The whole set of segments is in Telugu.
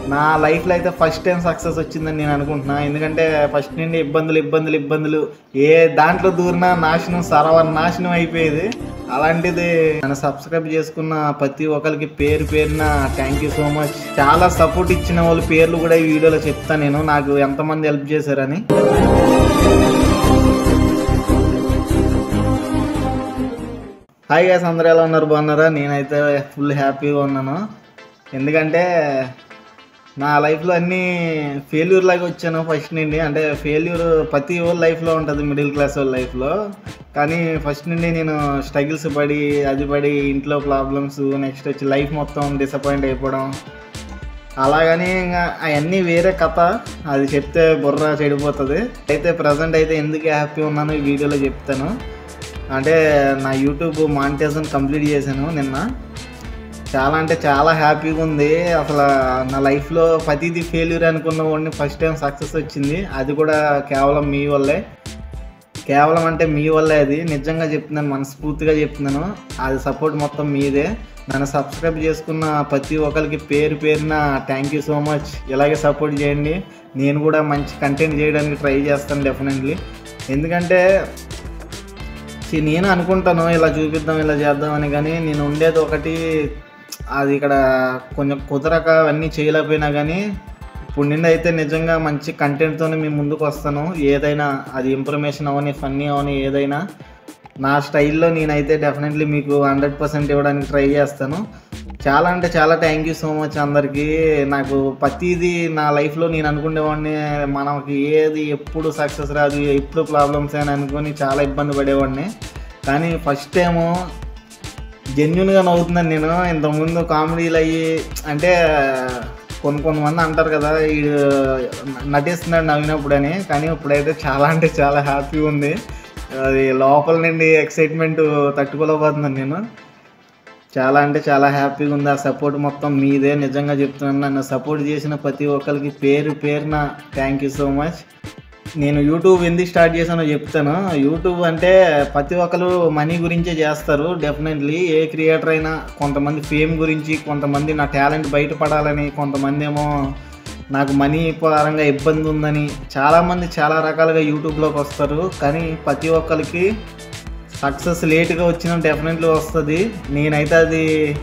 నా లైఫ్లో అయితే ఫస్ట్ టైం సక్సెస్ వచ్చిందని నేను అనుకుంటున్నా ఎందుకంటే ఫస్ట్ నుండి ఇబ్బందులు ఇబ్బందులు ఇబ్బందులు ఏ దాంట్లో దూరినా నాశనం సర్వ నాశనం అయిపోయేది అలాంటిది నన్ను సబ్స్క్రైబ్ చేసుకున్న ప్రతి ఒక్కరికి పేరు పేరున థ్యాంక్ యూ సో మచ్ చాలా సపోర్ట్ ఇచ్చిన వాళ్ళ పేర్లు కూడా ఈ వీడియోలో చెప్తాను నేను నాకు ఎంతమంది హెల్ప్ చేశారని హాయ్ గాస్ అందరూ ఎలా ఉన్నారు బాగున్నారా నేనైతే ఫుల్ హ్యాపీగా ఉన్నాను ఎందుకంటే నా లైఫ్లో అన్నీ ఫెయిల్యూర్ లాగా వచ్చాను ఫస్ట్ నుండి అంటే ఫెయిల్యూర్ ప్రతి వాళ్ళ లైఫ్లో ఉంటుంది మిడిల్ క్లాస్ వాళ్ళ లైఫ్లో కానీ ఫస్ట్ నుండి నేను స్ట్రగుల్స్ పడి అది పడి ఇంట్లో ప్రాబ్లమ్స్ నెక్స్ట్ వచ్చి లైఫ్ మొత్తం డిసప్పాయింట్ అయిపోవడం అలాగని ఇంకా అవన్నీ వేరే కథ అది చెప్తే బుర్ర చెడిపోతుంది అయితే ప్రజెంట్ అయితే ఎందుకు హ్యాపీ ఉన్నానో ఈ వీడియోలో చెప్తాను అంటే నా యూట్యూబ్ మానిటైజేషన్ కంప్లీట్ చేశాను నిన్న చాలా అంటే చాలా హ్యాపీగా ఉంది అసలు నా లైఫ్లో ప్రతిదీ ఫెయిల్యూర్ అనుకున్న వాడిని ఫస్ట్ టైం సక్సెస్ వచ్చింది అది కూడా కేవలం మీ వల్లే కేవలం అంటే మీ వల్లే అది నిజంగా చెప్తున్నాను మనస్ఫూర్తిగా చెప్తున్నాను అది సపోర్ట్ మొత్తం మీదే నన్ను సబ్స్క్రైబ్ చేసుకున్న ప్రతి ఒక్కరికి పేరు పేరున థ్యాంక్ యూ సో మచ్ ఇలాగే సపోర్ట్ చేయండి నేను కూడా మంచి కంటెంట్ చేయడానికి ట్రై చేస్తాను డెఫినెట్లీ ఎందుకంటే చి- నేను అనుకుంటాను ఇలా చూపిద్దాం ఇలా చేద్దామని కానీ నేను ఉండేది ఒకటి అది ఇక్కడ కొంచెం కుదరక అవన్నీ చేయలేకపోయినా కానీ ఇప్పుడు నిండి అయితే నిజంగా మంచి కంటెంట్తోనే మేము ముందుకు వస్తాను ఏదైనా అది ఇన్ఫర్మేషన్ అవని ఫన్నీ అవని ఏదైనా నా స్టైల్లో నేనైతే డెఫినెట్లీ మీకు హండ్రెడ్ పర్సెంట్ ఇవ్వడానికి ట్రై చేస్తాను చాలా అంటే చాలా థ్యాంక్ యూ సో మచ్ అందరికీ నాకు ప్రతిదీ నా లైఫ్లో నేను అనుకునేవాడిని మనకి ఏది ఎప్పుడు సక్సెస్ రాదు ఎప్పుడు ప్రాబ్లమ్స్ అని అనుకొని చాలా ఇబ్బంది పడేవాడిని కానీ ఫస్ట్ టైము జెన్యున్గా నవ్వుతున్నాను నేను ఇంతకుముందు కామెడీలు అయ్యి అంటే కొన్ని కొంతమంది అంటారు కదా వీడు నటిస్తున్నాడు నవ్వినప్పుడు అని కానీ ఇప్పుడైతే చాలా అంటే చాలా హ్యాపీగా ఉంది అది లోపల నుండి ఎక్సైట్మెంట్ తట్టుకోలేకపోతున్నాను నేను చాలా అంటే చాలా హ్యాపీగా ఉంది ఆ సపోర్ట్ మొత్తం మీదే నిజంగా చెప్తున్నాను నన్ను సపోర్ట్ చేసిన ప్రతి ఒక్కరికి పేరు పేరున థ్యాంక్ యూ సో మచ్ నేను యూట్యూబ్ ఎందుకు స్టార్ట్ చేశానో చెప్తాను యూట్యూబ్ అంటే ప్రతి ఒక్కరు మనీ గురించే చేస్తారు డెఫినెట్లీ ఏ క్రియేటర్ అయినా కొంతమంది ఫేమ్ గురించి కొంతమంది నా టాలెంట్ బయటపడాలని కొంతమంది ఏమో నాకు మనీ పరంగా ఇబ్బంది ఉందని చాలామంది చాలా రకాలుగా యూట్యూబ్లోకి వస్తారు కానీ ప్రతి ఒక్కరికి సక్సెస్ లేట్గా వచ్చినా డెఫినెట్లీ వస్తుంది నేనైతే అది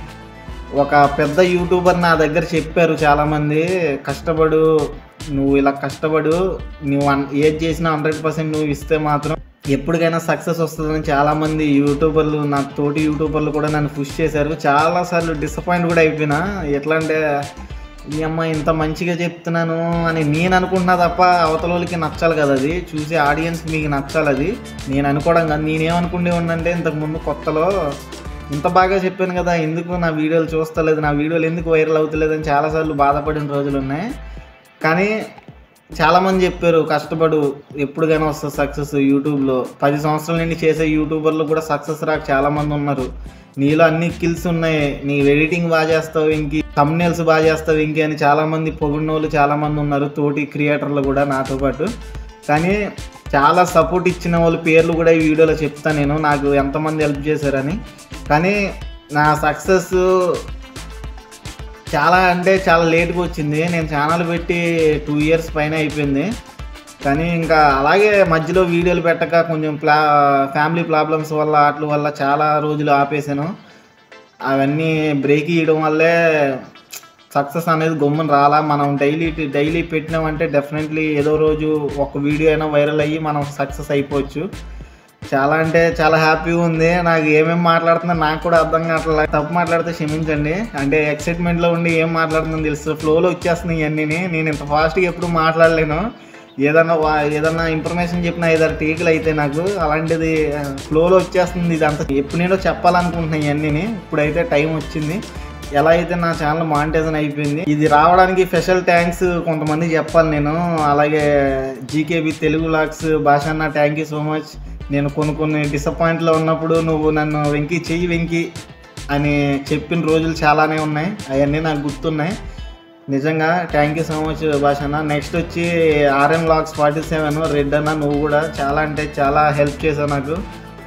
ఒక పెద్ద యూట్యూబర్ నా దగ్గర చెప్పారు చాలామంది కష్టపడు నువ్వు ఇలా కష్టపడు నువ్వు అన్- ఏది చేసినా హండ్రెడ్ పర్సెంట్ నువ్వు ఇస్తే మాత్రం ఎప్పటికైనా సక్సెస్ వస్తుందని చాలామంది యూట్యూబర్లు నా తోటి యూట్యూబర్లు కూడా నన్ను పుష్ చేశారు చాలాసార్లు డిసప్పాయింట్ కూడా అయిపోయినా ఎట్లా అంటే ఈ అమ్మ ఇంత మంచిగా చెప్తున్నాను అని నేను అనుకుంటున్నా తప్ప అవతల వాళ్ళకి నచ్చాలి కదా అది చూసే ఆడియన్స్ మీకు నచ్చాలి అది నేను అనుకోవడం కాదు నేనేమనుకుంటే ఉండంటే ఇంతకు ముందు కొత్తలో ఇంత బాగా చెప్పాను కదా ఎందుకు నా వీడియోలు చూస్తలేదు నా వీడియోలు ఎందుకు వైరల్ అవుతలేదు అని చాలాసార్లు బాధపడిన రోజులు ఉన్నాయి కానీ చాలామంది చెప్పారు కష్టపడు ఎప్పుడుకైనా వస్తుంది సక్సెస్ యూట్యూబ్లో పది సంవత్సరాల నుండి చేసే యూట్యూబర్లు కూడా సక్సెస్ రాక చాలామంది ఉన్నారు నీలో అన్ని స్కిల్స్ ఉన్నాయి నీ ఎడిటింగ్ బాగా చేస్తావు ఇంకి తమ్నేల్స్ బాగా చేస్తావు ఇంకి అని చాలామంది పొగిడిన వాళ్ళు చాలామంది ఉన్నారు తోటి క్రియేటర్లు కూడా నాతో పాటు కానీ చాలా సపోర్ట్ ఇచ్చిన వాళ్ళ పేర్లు కూడా ఈ వీడియోలో చెప్తాను నేను నాకు ఎంతమంది హెల్ప్ చేశారని కానీ నా సక్సెస్ చాలా అంటే చాలా లేట్గా వచ్చింది నేను ఛానల్ పెట్టి టూ ఇయర్స్ పైన అయిపోయింది కానీ ఇంకా అలాగే మధ్యలో వీడియోలు పెట్టక కొంచెం ప్లా ఫ్యామిలీ ప్రాబ్లమ్స్ వల్ల వాటి వల్ల చాలా రోజులు ఆపేసాను అవన్నీ బ్రేక్ ఇవ్వడం వల్లే సక్సెస్ అనేది గమ్మున రాలా మనం డైలీ డైలీ పెట్టినామంటే డెఫినెట్లీ ఏదో రోజు ఒక వీడియో అయినా వైరల్ అయ్యి మనం సక్సెస్ అయిపోవచ్చు చాలా అంటే చాలా హ్యాపీగా ఉంది నాకు ఏమేమి మాట్లాడుతున్నా నాకు కూడా అర్థం కావట్లేదు తప్పు మాట్లాడితే క్షమించండి అంటే ఎక్సైట్మెంట్లో ఉండి ఏం మాట్లాడుతుందో తెలుసు ఫ్లోలో వచ్చేస్తున్నాయి ఇవన్నీ నేను ఇంత ఫాస్ట్గా ఎప్పుడు మాట్లాడలేను ఏదన్నా వా- ఏదన్నా ఇన్ఫర్మేషన్ చెప్పిన ఐదారు టీకులు అయితే నాకు అలాంటిది ఫ్లోలో వచ్చేస్తుంది ఇదంతా ఎప్పుడు నేను చెప్పాలనుకుంటున్నాను ఇవన్నీ ఇప్పుడైతే టైం వచ్చింది ఎలా అయితే నా ఛానల్ మానిటైజన్ అయిపోయింది ఇది రావడానికి స్పెషల్ థ్యాంక్స్ కొంతమంది చెప్పాలి నేను అలాగే జీకేబీ తెలుగు లాక్స్ భాష అన్న థ్యాంక్ యూ సో మచ్ నేను కొన్ని కొన్ని డిసప్పాయింట్లో ఉన్నప్పుడు నువ్వు నన్ను వెంకి చెయ్యి వెంకి అని చెప్పిన రోజులు చాలానే ఉన్నాయి అవన్నీ నాకు గుర్తున్నాయి నిజంగా థ్యాంక్ యూ సో మచ్ భాష అన్న నెక్స్ట్ వచ్చి ఆర్ఎం లాక్స్ ఫార్టీ సెవెన్ రెడ్ అన్న నువ్వు కూడా చాలా అంటే చాలా హెల్ప్ చేసావు నాకు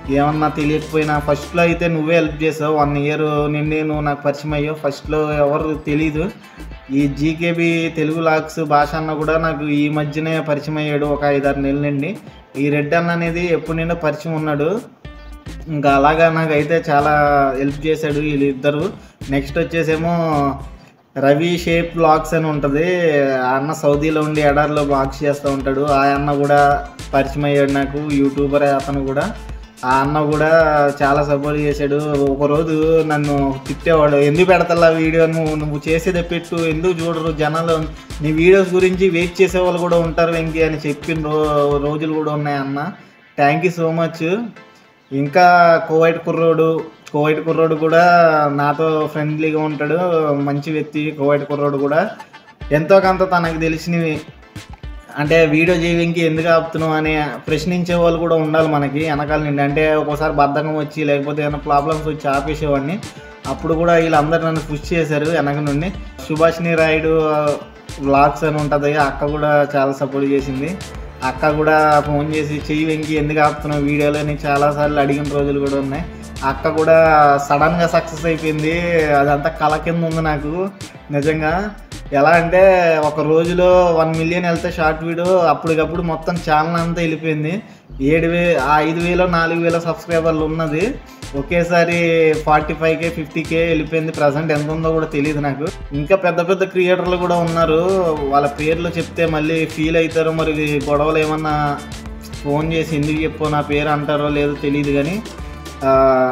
ఏమన్నా తెలియకపోయినా ఫస్ట్లో అయితే నువ్వే హెల్ప్ చేసావు వన్ ఇయర్ నిండి నువ్వు నాకు పరిచయం అయ్యావు ఫస్ట్లో ఎవరు తెలీదు ఈ జీకేబీ తెలుగు లాక్స్ భాష అన్న కూడా నాకు ఈ మధ్యనే పరిచయం అయ్యాడు ఒక ఐదారు నెలల నుండి ఈ రెడ్ అన్న అనేది ఎప్పుడు నిండో పరిచయం ఉన్నాడు ఇంకా అలాగా నాకైతే చాలా హెల్ప్ చేశాడు వీళ్ళిద్దరు నెక్స్ట్ వచ్చేసేమో రవి షేప్ బ్లాగ్స్ అని ఉంటుంది ఆ అన్న సౌదీలో ఉండి ఎడారిలో బ్లాగ్స్ చేస్తూ ఉంటాడు ఆ అన్న కూడా పరిచయం అయ్యాడు నాకు యూట్యూబర్ అతను కూడా ఆ అన్న కూడా చాలా సపోర్ట్ చేశాడు ఒకరోజు నన్ను తిట్టేవాడు ఎందుకు పెడతల్లా వీడియో నువ్వు నువ్వు చేసేదే పెట్టు ఎందుకు చూడరు జనాలు నీ వీడియోస్ గురించి వెయిట్ చేసే వాళ్ళు కూడా ఉంటారు వెంకీ అని చెప్పిన రో రోజులు కూడా ఉన్నాయి అన్న థ్యాంక్ యూ సో మచ్ ఇంకా కోవైట్ కుర్రోడు కోవైట్ కుర్రోడు కూడా నాతో ఫ్రెండ్లీగా ఉంటాడు మంచి వ్యక్తి కోవైట్ కుర్రోడు కూడా ఎంతో కొంత తనకు తెలిసినవి అంటే వీడియో చేయడానికి ఎందుకు ఆపుతున్నావు అని ప్రశ్నించే వాళ్ళు కూడా ఉండాలి మనకి వెనకాల నుండి అంటే ఒక్కోసారి బద్ధకం వచ్చి లేకపోతే ఏమైనా ప్రాబ్లమ్స్ వచ్చి ఆపేసేవాడిని అప్పుడు కూడా వీళ్ళందరూ నన్ను పుష్ చేశారు వెనక నుండి సుభాష్ని రాయుడు వ్లాగ్స్ అని ఉంటుంది ఆ అక్క కూడా చాలా సపోర్ట్ చేసింది అక్క కూడా ఫోన్ చేసి చెయ్యి వెంకి ఎందుకు ఆపుతున్నావు వీడియోలో అని చాలాసార్లు అడిగిన రోజులు కూడా ఉన్నాయి ఆ అక్క కూడా సడన్గా సక్సెస్ అయిపోయింది అదంతా కళ కింద ఉంది నాకు నిజంగా ఎలా అంటే ఒక రోజులో వన్ మిలియన్ వెళ్తే షార్ట్ వీడియో అప్పటికప్పుడు మొత్తం ఛానల్ అంతా వెళ్ళిపోయింది ఏడు వే ఆ ఐదు వేలు నాలుగు వేల సబ్స్క్రైబర్లు ఉన్నది ఒకేసారి forty five K fifty K వెళ్ళిపోయింది ప్రజెంట్ ఎంత ఉందో కూడా తెలియదు నాకు ఇంకా పెద్ద పెద్ద క్రియేటర్లు కూడా ఉన్నారు వాళ్ళ పేర్లు చెప్తే మళ్ళీ ఫీల్ అవుతారో మరి గొడవలు ఏమన్నా ఫోన్ చేసి ఎందుకు చెప్పు నా పేరు అంటారో లేదో తెలియదు కానీ ఆ,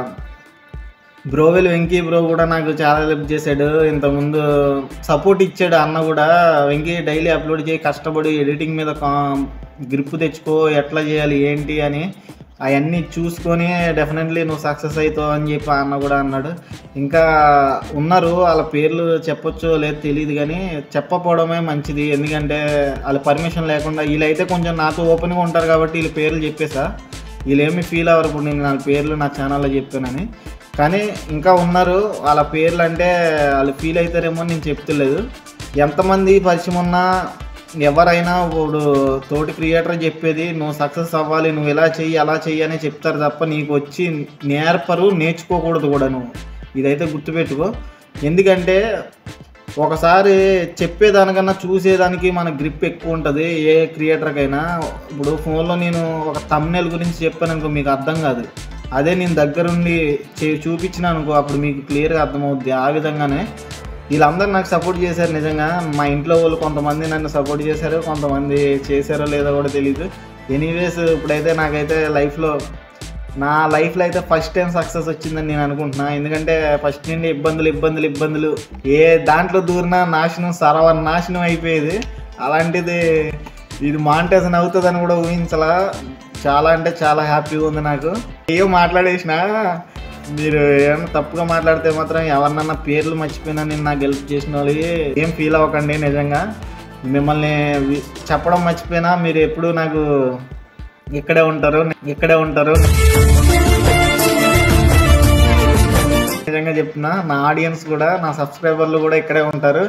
బ్రోవెల్ వెంకీ బ్రో కూడా నాకు చాలా హెల్ప్ చేశాడు ఇంతకుముందు సపోర్ట్ ఇచ్చాడు అన్న కూడా వెంకీ డైలీ అప్లోడ్ చేయి కష్టపడి ఎడిటింగ్ మీద గ్రిప్ తెచ్చుకో ఎట్లా చేయాలి ఏంటి అని అవన్నీ చూసుకొని డెఫినెట్లీ నువ్వు సక్సెస్ అవుతావు అని చెప్పి ఆ అన్న కూడా అన్నాడు ఇంకా ఉన్నారు వాళ్ళ పేర్లు చెప్పొచ్చో లేదో తెలియదు కానీ చెప్పకపోవడమే మంచిది ఎందుకంటే వాళ్ళ పర్మిషన్ లేకుండా వీళ్ళైతే కొంచెం నాతో ఓపెన్గా ఉంటారు కాబట్టి వీళ్ళ పేర్లు చెప్పేసా వీళ్ళేమి ఫీల్ అవ్వరు ఇప్పుడు నేను నా పేర్లు నా ఛానల్లో చెప్పానని కానీ ఇంకా ఉన్నారు వాళ్ళ పేర్లు అంటే వాళ్ళు ఫీల్ అవుతారేమో అని నేను చెప్తలేదు ఎంతమంది పరిచయం ఉన్నా ఎవరైనా ఇప్పుడు తోటి క్రియేటర్ చెప్పేది నువ్వు సక్సెస్ అవ్వాలి నువ్వు ఇలా చెయ్యి అలా చెయ్యి అని చెప్తారు తప్ప నీకు వచ్చి నేర్పరు నేర్చుకోకూడదు కూడా నువ్వు ఇదైతే గుర్తుపెట్టుకో ఎందుకంటే ఒకసారి చెప్పేదానికన్నా చూసేదానికి మన గ్రిప్ ఎక్కువ ఉంటుంది ఏ క్రియేటర్కైనా ఇప్పుడు ఫోన్లో నేను ఒక తమ్నెల్ గురించి చెప్పాను అనుకో మీకు అర్థం కాదు అదే నేను దగ్గరుండి చే చూపించిన అనుకో అప్పుడు మీకు క్లియర్గా అర్థమవుద్ది ఆ విధంగానే వీళ్ళందరూ నాకు సపోర్ట్ చేశారు నిజంగా మా ఇంట్లో వాళ్ళు కొంతమంది నన్ను సపోర్ట్ చేశారు కొంతమంది చేశారో లేదో కూడా తెలియదు ఎనీవేస్ ఇప్పుడైతే నాకైతే లైఫ్లో నా లైఫ్లో అయితే ఫస్ట్ టైం సక్సెస్ వచ్చిందని నేను అనుకుంటున్నా ఎందుకంటే ఫస్ట్ నుండి ఇబ్బందులు ఇబ్బందులు ఇబ్బందులు ఏ దాంట్లో దూరినా నాశనం సర్వ నాశనం అయిపోయేది అలాంటిది ఇది మాంటేషన్ అవుతుందని కూడా ఊహించలా చాలా అంటే చాలా హ్యాపీగా ఉంది నాకు ఏం మాట్లాడేసిన మీరు ఏమన్నా తప్పుగా మాట్లాడితే మాత్రం ఎవరినన్నా పేర్లు మర్చిపోయినా నేను నాకు హెల్ప్ చేసిన వాళ్ళు ఏం ఫీల్ అవ్వకండి నిజంగా మిమ్మల్ని వి- చెప్పడం మర్చిపోయినా మీరు ఎప్పుడు నాకు ఇక్కడే ఉంటారు ఇక్కడే ఉంటారు నిజంగా చెప్తున్నా నా ఆడియన్స్ కూడా నా సబ్స్క్రైబర్లు కూడా ఇక్కడే ఉంటారు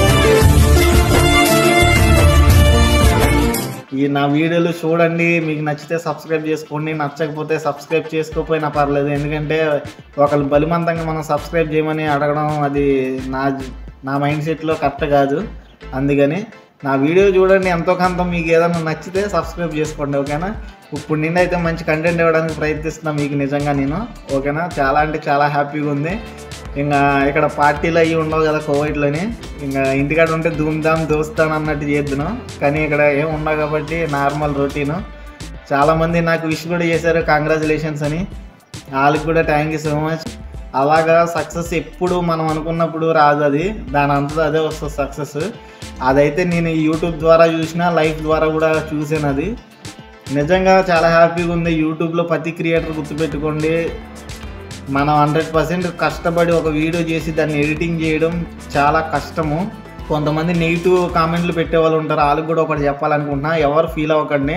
ఈ నా వీడియోలు చూడండి మీకు నచ్చితే సబ్స్క్రైబ్ చేసుకోండి నచ్చకపోతే సబ్స్క్రైబ్ చేసుకోకపోయినా పర్లేదు ఎందుకంటే ఒకళ్ళు బలిమంతంగా మనం సబ్స్క్రైబ్ చేయమని అడగడం అది నా నా మైండ్ సెట్లో కరెక్ట్ కాదు అందుకని నా వీడియో చూడండి ఎంతో కొంత మీకు ఏదైనా నచ్చితే సబ్స్క్రైబ్ చేసుకోండి ఓకేనా ఇప్పుడు నిన్న అయితే మంచి కంటెంట్ ఇవ్వడానికి ప్రయత్నిస్తున్నా మీకు నిజంగా నేను ఓకేనా చాలా అంటే చాలా హ్యాపీగా ఉంది ఇంకా ఇక్కడ పార్టీలు అవి ఉండవు కదా కోవిడ్లోని ఇంకా ఇంటికాడ ఉంటే ధూమ్ ధామ్ దోస్తాను అన్నట్టు చేద్దును కానీ ఇక్కడ ఏం ఉండవు కాబట్టి నార్మల్ రొటీను చాలామంది నాకు విష్ కూడా చేశారు కంగ్రాచులేషన్స్ అని వాళ్ళకి కూడా థ్యాంక్ యూ సో మచ్ అలాగా సక్సెస్ ఎప్పుడు మనం అనుకున్నప్పుడు రాదు అది దాని అంతా అదే వస్తుంది సక్సెస్ అదైతే నేను ఈ యూట్యూబ్ ద్వారా చూసిన లైఫ్ ద్వారా కూడా చూసాను అది నిజంగా చాలా హ్యాపీగా ఉంది యూట్యూబ్లో ప్రతి క్రియేటర్ గుర్తుపెట్టుకోండి మనం హండ్రెడ్ పర్సెంట్ కష్టపడి ఒక వీడియో చేసి దాన్ని ఎడిటింగ్ చేయడం చాలా కష్టము కొంతమంది నెగిటివ్ కామెంట్లు పెట్టే వాళ్ళు ఉంటారు వాళ్ళకి కూడా ఒకటి చెప్పాలనుకుంటున్నా ఎవరు ఫీల్ అవ్వకండి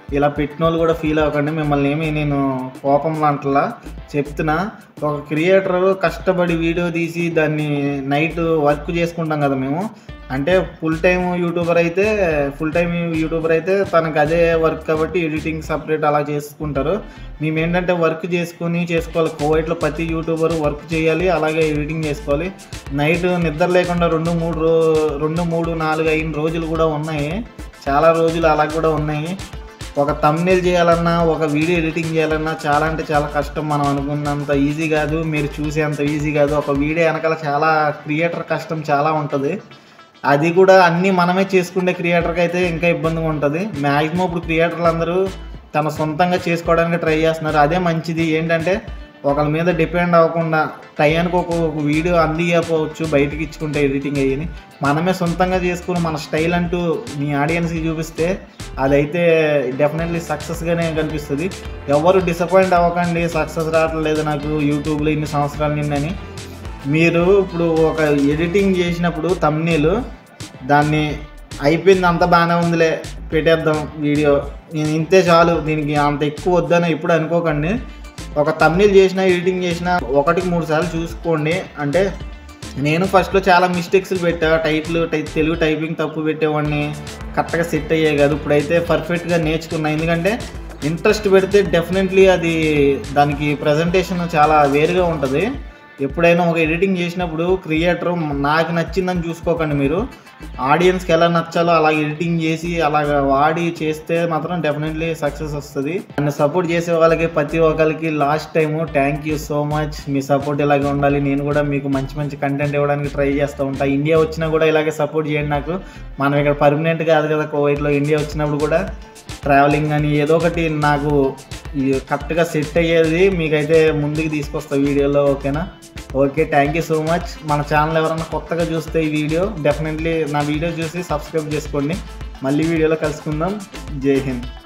ఇలా పెట్టిన వాళ్ళు కూడా ఫీల్ అవ్వకండి మిమ్మల్ని ఏమి నేను కోపం లాంటలా చెప్తున్నా ఒక క్రియేటర్ కష్టపడి వీడియో తీసి దాన్ని నైట్ వర్క్ చేసుకుంటాం కదా మేము అంటే ఫుల్ టైం యూట్యూబర్ అయితే ఫుల్ టైం యూట్యూబర్ అయితే తనకు అదే వర్క్ కాబట్టి ఎడిటింగ్ సపరేట్ అలా చేసుకుంటారు మేము ఏంటంటే వర్క్ చేసుకుని చేసుకోవాలి కోవైట్లో ప్రతి యూట్యూబర్ వర్క్ చేయాలి అలాగే ఎడిటింగ్ చేసుకోవాలి నైట్ నిద్ర లేకుండా రెండు మూడు రో రెండు మూడు నాలుగు అయిన రోజులు కూడా ఉన్నాయి చాలా రోజులు అలా కూడా ఉన్నాయి ఒక తమ్నేల్ చేయాలన్నా ఒక వీడియో ఎడిటింగ్ చేయాలన్నా చాలా అంటే చాలా కష్టం మనం అనుకున్నంత ఈజీ కాదు మీరు చూసేంత ఈజీ కాదు ఒక వీడియో వెనకాల చాలా క్రియేటర్ కష్టం చాలా ఉంటుంది అది కూడా అన్నీ మనమే చేసుకునే క్రియేటర్కి అయితే ఇంకా ఇబ్బందిగా ఉంటుంది మ్యాక్సిమం ఇప్పుడు క్రియేటర్లు అందరూ తన సొంతంగా చేసుకోవడానికి ట్రై చేస్తున్నారు అదే మంచిది ఏంటంటే ఒకళ్ళ మీద డిపెండ్ అవ్వకుండా టైంకి ఒక ఒక వీడియో అందియకపోవచ్చు బయటికి ఇచ్చుకుంటే ఎడిటింగ్ అయ్యి మనమే సొంతంగా చేసుకుని మన స్టైల్ అంటూ మీ ఆడియన్స్కి చూపిస్తే అదైతే డెఫినెట్లీ సక్సెస్గానే కనిపిస్తుంది ఎవరు డిసప్పాయింట్ అవ్వకండి సక్సెస్ రావట్లేదు నాకు యూట్యూబ్లో ఇన్ని సంవత్సరాలు నిన్నని మీరు ఇప్పుడు ఒక ఎడిటింగ్ చేసినప్పుడు తమ్నీలు దాన్ని అయిపోయింది అంత బాగానే ఉందిలే పెట్టేద్దాం వీడియో నేను ఇంతే చాలు దీనికి అంత ఎక్కువ వద్దని ఎప్పుడు అనుకోకండి ఒక తమ్నీల్ చేసినా ఎడిటింగ్ చేసినా ఒకటికి మూడు సార్లు చూసుకోండి అంటే నేను ఫస్ట్లో చాలా మిస్టేక్స్ పెట్టా టైటిల్ టై తెలుగు టైపింగ్ తప్పు పెట్టేవాడిని కరెక్ట్గా సెట్ అయ్యే కాదు ఇప్పుడైతే పర్ఫెక్ట్గా నేర్చుకున్నా ఎందుకంటే ఇంట్రెస్ట్ పెడితే డెఫినెట్లీ అది దానికి ప్రజెంటేషన్ చాలా వేరుగా ఉంటుంది ఎప్పుడైనా ఒక ఎడిటింగ్ చేసినప్పుడు క్రియేటర్ నాకు నచ్చిందని చూసుకోకండి మీరు ఆడియన్స్కి ఎలా నచ్చాలో అలా ఎడిటింగ్ చేసి అలాగ వాడి చేస్తే మాత్రం డెఫినెట్లీ సక్సెస్ వస్తుంది నన్ను సపోర్ట్ చేసే వాళ్ళకి ప్రతి ఒక్కరికి last time thank you so much మీ సపోర్ట్ ఇలాగే ఉండాలి నేను కూడా మీకు మంచి మంచి కంటెంట్ ఇవ్వడానికి ట్రై చేస్తూ ఉంటా ఇండియా వచ్చినా కూడా ఇలాగే సపోర్ట్ చేయండి నాకు మనం ఇక్కడ పర్మనెంట్ కాదు కదా కోవైట్లో ఇండియా వచ్చినప్పుడు కూడా ట్రావెలింగ్ అని ఏదో ఒకటి నాకు ఈ కరెక్ట్గా సెట్ అయ్యేది మీకైతే ముందుకు తీసుకొస్తా వీడియోలో ఓకేనా okay thank you so much మన ఛానల్ ఎవరైనా కొత్తగా చూస్తే ఈ వీడియో డెఫినెట్లీ నా వీడియో చూసి సబ్స్క్రైబ్ చేసుకోండి మళ్ళీ వీడియోలో కలుసుకుందాం జై హింద్